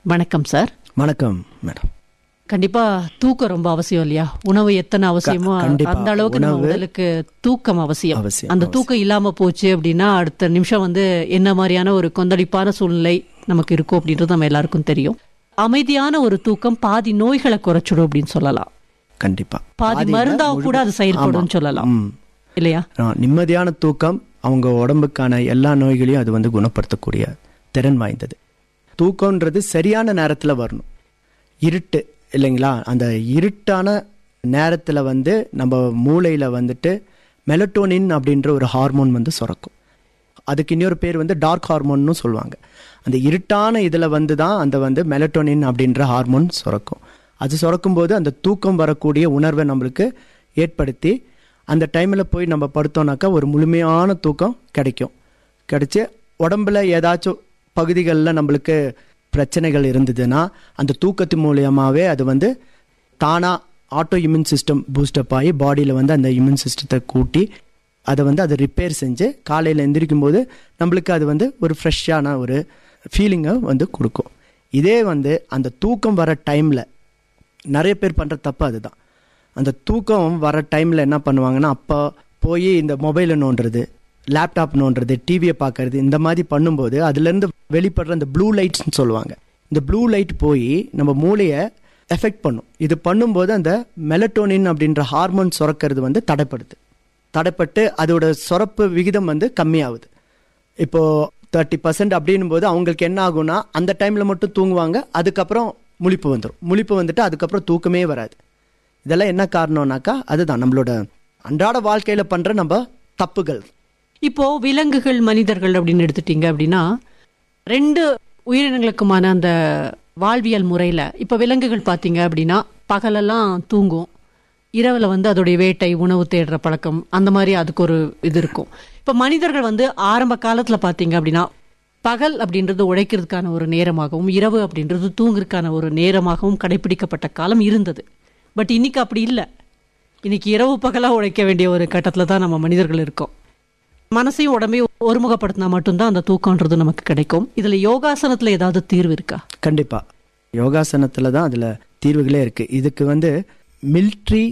வணக்கம் சார் வணக்கம் மேடம் கண்டிப்பா தூக்கம் ரொம்ப அவசியம் இல்லையா உணவு எத்தனை அவசியமோ கண்டிப்பா. அந்த அளவுக்கு நம்ம உணவு உடலுக்கு தூக்கம் அவசியம் அவசியம், அந்த தூக்கம் இல்லாம போச்சு அப்படின்னா அடுத்த நிமிஷம் வந்து என்ன மாதிரியான ஒரு கொந்தளிப்பான சூழ்நிலை நமக்கு இருக்கும் அப்படின்றது நம்ம எல்லாருக்கும் தெரியும் அமைதியான ஒரு தூக்கம் பாதி நோய்களை குறைச்சிடும் அப்படின்னு சொல்லலாம் கண்டிப்பா பாதி பாதியில மருந்தா முழு- கூட அது செயல்படும் சொல்லலாம் ம். இல்லையா ஆ, நிம்மதியான தூக்கம் அவங்க உடம்புக்கான எல்லா நோய்களையும் அது வந்து குணப்படுத்தக்கூடிய திறன் வாய்ந்தது தூக்கம்ன்றது சரியான நேரத்தில் வரணும் இருட்டு இல்லைங்களா அந்த இருட்டான நேரத்தில் வந்து நம்ம மூளையில் வந்துட்டு மெலட்டோனின் அப்படின்ற ஒரு ஹார்மோன் வந்து சுரக்கும் அதுக்கு இன்னொரு பேர் வந்து டார்க் ஹார்மோன்னு சொல்லுவாங்க அந்த இருட்டான இதில் வந்து தான் அந்த வந்து மெலட்டோனின் அப்படின்ற ஹார்மோன் சுரக்கும் அது சுரக்கும் போது அந்த தூக்கம் வரக்கூடிய உணர்வை நம்மளுக்கு ஏற்படுத்தி அந்த டைமில் போய் நம்ம படுத்தோம்னாக்கா ஒரு முழுமையான தூக்கம் கிடைக்கும் கிடைச்சி உடம்புல ஏதாச்சும் பகுதிகளில் நம்மளுக்கு பிரச்சனைகள் இருந்ததுன்னா அந்த தூக்கத்து மூலியமாகவே அது வந்து தானாக ஆட்டோ இம்யூன் சிஸ்டம் பூஸ்டப் ஆகி பாடியில் வந்து அந்த இம்யூன் சிஸ்டத்தை கூட்டி அதை வந்து அதை ரிப்பேர் செஞ்சு காலையில் எந்திரிக்கும் போது நம்மளுக்கு அது வந்து ஒரு ஃப்ரெஷ்ஷான ஒரு ஃபீலிங்கை வந்து கொடுக்கும் இதே வந்து அந்த தூக்கம் வர டைமில் நிறைய பேர் பண்ணுற தப்பு அதுதான் அந்த தூக்கம் வர டைமில் என்ன பண்ணுவாங்கன்னா அப்போ போய் இந்த மொபைலை நோண்டுறது லேப்டாப் நோண்டுறது டிவியை பார்க்கறது இந்த மாதிரி பண்ணும்போது அதுலேருந்து வெளிப்படுற அந்த ப்ளூ லைட்ஸ்னு சொல்லுவாங்க இந்த ப்ளூ லைட் போய் நம்ம மூளையை எஃபெக்ட் பண்ணும் இது பண்ணும்போது அந்த மெலட்டோனின் அப்படின்ற ஹார்மோன் சுரக்கிறது வந்து தடைப்படுது தடைப்பட்டு அதோட சுரப்பு விகிதம் வந்து கம்மியாகுது இப்போ தேர்ட்டி பர்சன்ட் அப்படின்னும் போது அவங்களுக்கு என்ன ஆகும்னா அந்த டைமில் மட்டும் தூங்குவாங்க அதுக்கப்புறம் முழிப்பு வந்துடும் முழிப்பு வந்துட்டு அதுக்கப்புறம் தூக்கமே வராது இதெல்லாம் என்ன காரணம்னாக்கா அதுதான் நம்மளோட அன்றாட வாழ்க்கையில் பண்ணுற நம்ம தப்புகள் இப்போ விலங்குகள் மனிதர்கள் அப்படின்னு எடுத்துட்டீங்க அப்படின்னா ரெண்டு உயிரினங்களுக்குமான அந்த வாழ்வியல் முறையில இப்ப விலங்குகள் பாத்தீங்க அப்படின்னா பகலெல்லாம் தூங்கும் இரவுல வந்து அதோடைய வேட்டை உணவு தேடுற பழக்கம் அந்த மாதிரி அதுக்கு ஒரு இது இருக்கும் இப்ப மனிதர்கள் வந்து ஆரம்ப காலத்துல பாத்தீங்க அப்படின்னா பகல் அப்படின்றது உழைக்கிறதுக்கான ஒரு நேரமாகவும் இரவு அப்படின்றது தூங்குறதுக்கான ஒரு நேரமாகவும் கடைபிடிக்கப்பட்ட காலம் இருந்தது பட் இன்னைக்கு அப்படி இல்லை இன்னைக்கு இரவு பகலா உழைக்க வேண்டிய ஒரு கட்டத்துல தான் நம்ம மனிதர்கள் இருக்கோம் மனசையும் உடம்பையும் ஒருமுகப்படுத்தினா மட்டும்தான் அந்த தூக்கம்ன்றது நமக்கு கிடைக்கும் இதுல யோகாசனத்துல ஏதாவது தீர்வு இருக்கா கண்டிப்பாக யோகாசனத்தில் தான் அதில் தீர்வுகளே இருக்குது இதுக்கு வந்து மில்ட்ரி